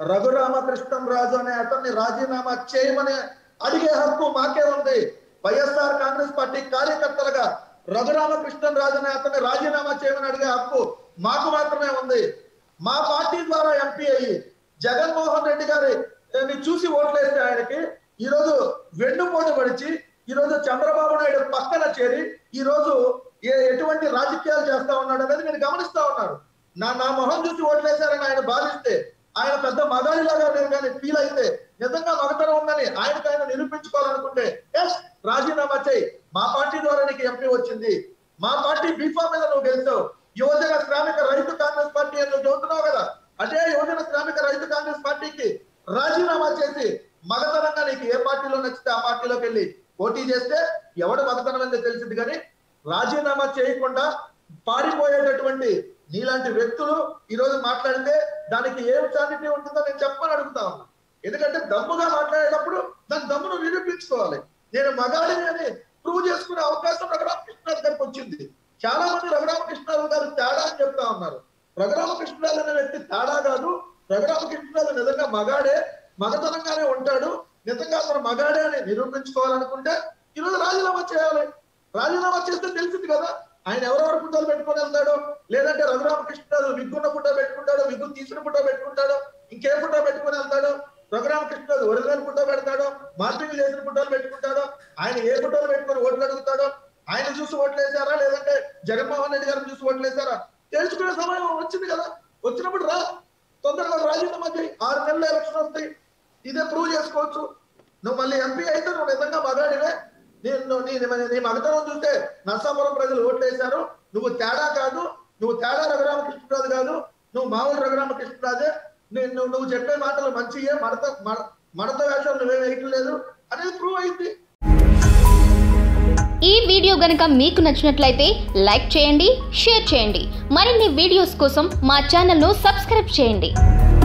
రఘురామకృష్ణంరాజు అనే అతన్ని రాజీనామా చేయమని అడిగే హక్కు మాకే ఉంది వైఎస్ఆర్ కాంగ్రెస్ పార్టీ కార్యకర్తలుగా రఘురామకృష్ణంరాజు అనే అతన్ని రాజీనామా చేయమని అడిగే హక్కు మాకు మాత్రమే ఉంది మా పార్టీ ద్వారా ఎంపీ అయ్యి జగన్మోహన్ రెడ్డి గారి ని చూసి ఓట్లేస్తే ఆయనకి ఈ రోజు వెన్నుపోటు పడిచి ఈ రోజు చంద్రబాబు నాయుడు పక్కన చేరి ఈ రోజు ఏ- ఎటువంటి రాజకీయాలు చేస్తా ఉన్నాడు అనేది మీరు గమనిస్తా ఉన్నారు నా నా మొహం చూసి ఓట్లేశారని ఆయన భావిస్తే ఆయన పెద్ద మగాడిలాగా నేను కానీ ఫీల్ అయితే నిజంగా మగతనం ఉందని ఆయనకు ఆయన నిరూపించుకోవాలనుకుంటే ఎస్ రాజీనామా చేయి మా పార్టీ ద్వారా నీకు ఎంపీ వచ్చింది మా పార్టీ బీఫామ్ మీద నువ్వు గెలిచావు యువజన శ్రామిక రైతు కాంగ్రెస్ పార్టీ అని నువ్వు చెబుతున్నావు కదా అదే యువజన శ్రామిక రైతు కాంగ్రెస్ పార్టీకి రాజీనామా చేసి మగతనంగా నీకు ఏ పార్టీలో నచ్చితే ఆ పార్టీలోకి వెళ్ళి పోటీ చేస్తే ఎవడు మగతనం అనేది తెలిసింది కానీ రాజీనామా చేయకుండా పారిపోయేటటువంటి నీలాంటి వ్యక్తులు ఈ రోజు మాట్లాడితే దానికి ఏం చారిటీ ఉంటుందో నేను చెప్పని అడుగుతా ఉన్నా ఎందుకంటే దమ్ముగా మాట్లాడేటప్పుడు దాని దమ్మును నిరూపించుకోవాలి నేను మగాడిని అని ప్రూవ్ చేసుకునే అవకాశం రఘురామకృష్ణరాజు గారికి వచ్చింది చాలా మంది రఘురామకృష్ణరాజు గారు తేడా అని చెప్తా ఉన్నారు రఘురామకృష్ణరాజు అనే వ్యక్తి తేడా కాదు రఘురామకృష్ణరాజు నిజంగా మగాడే మగతనంగానే ఉంటాడు నిజంగా అతను మగాడే అని నిరూపించుకోవాలనుకుంటే ఈరోజు రాజీనామా చేయాలి రాజీనామా చేస్తే తెలిసింది కదా ఆయన ఎవరెవరు ఫోటోలు పెట్టుకొని వెళ్తాడు లేదంటే రఘురామకృష్ణరాజు విగ్గున్న ఫోటో పెట్టుకుంటాడు విగ్గు తీసిన ఫోటో పెట్టుకుంటాడు ఇంకే ఫోటో పెట్టుకొని వెళ్తాడు రఘురామకృష్ణరాజు ఒరిజినల్ ఫోటో పెడతాడు మార్పింగ్ చేసిన ఫోటోలు పెట్టుకుంటాడు ఆయన ఏ ఫోటోలు పెట్టుకొని ఓట్లు అడుగుతాడో ఆయన చూసి ఓట్లు వేసారా లేదంటే జగన్మోహన్ రెడ్డి గారిని చూసి ఓట్లు వేసారా తెలుసుకునే సమయం వచ్చింది కదా వచ్చినప్పుడు రా తొందరగా రాజీనామా చేయి ఆరు నెలల ఎలక్షన్ వస్తాయి ఇదే ప్రూవ్ చేసుకోవచ్చు నువ్వు మళ్ళీ ఎంపీ అయితే నువ్వు నిజంగా మగాడివే నేను నీ నీ- నీ మగతనం చూస్తే నర్సాపురం ప్రజలు ఓట్లు వేశారు నువ్వు తేడా కాదు నువ్వు తేడా రఘురామకృష్ణరాజు కాదు నువ్వు మామూలు రఘురామకృష్ణరాజే నేను నువ్వు నువ్వు చెప్పే మాటలు మంచియే మడత మడ- మడత వేషాలు నువ్వేం వేయట్లేదు అనేది ప్రూవ్ అయింది ఈ వీడియో గనుక మీకు నచ్చినట్లయితే లైక్ చేయండి షేర్ చేయండి మరిన్ని వీడియోస్ కోసం మా ఛానల్ను సబ్స్క్రైబ్ చేయండి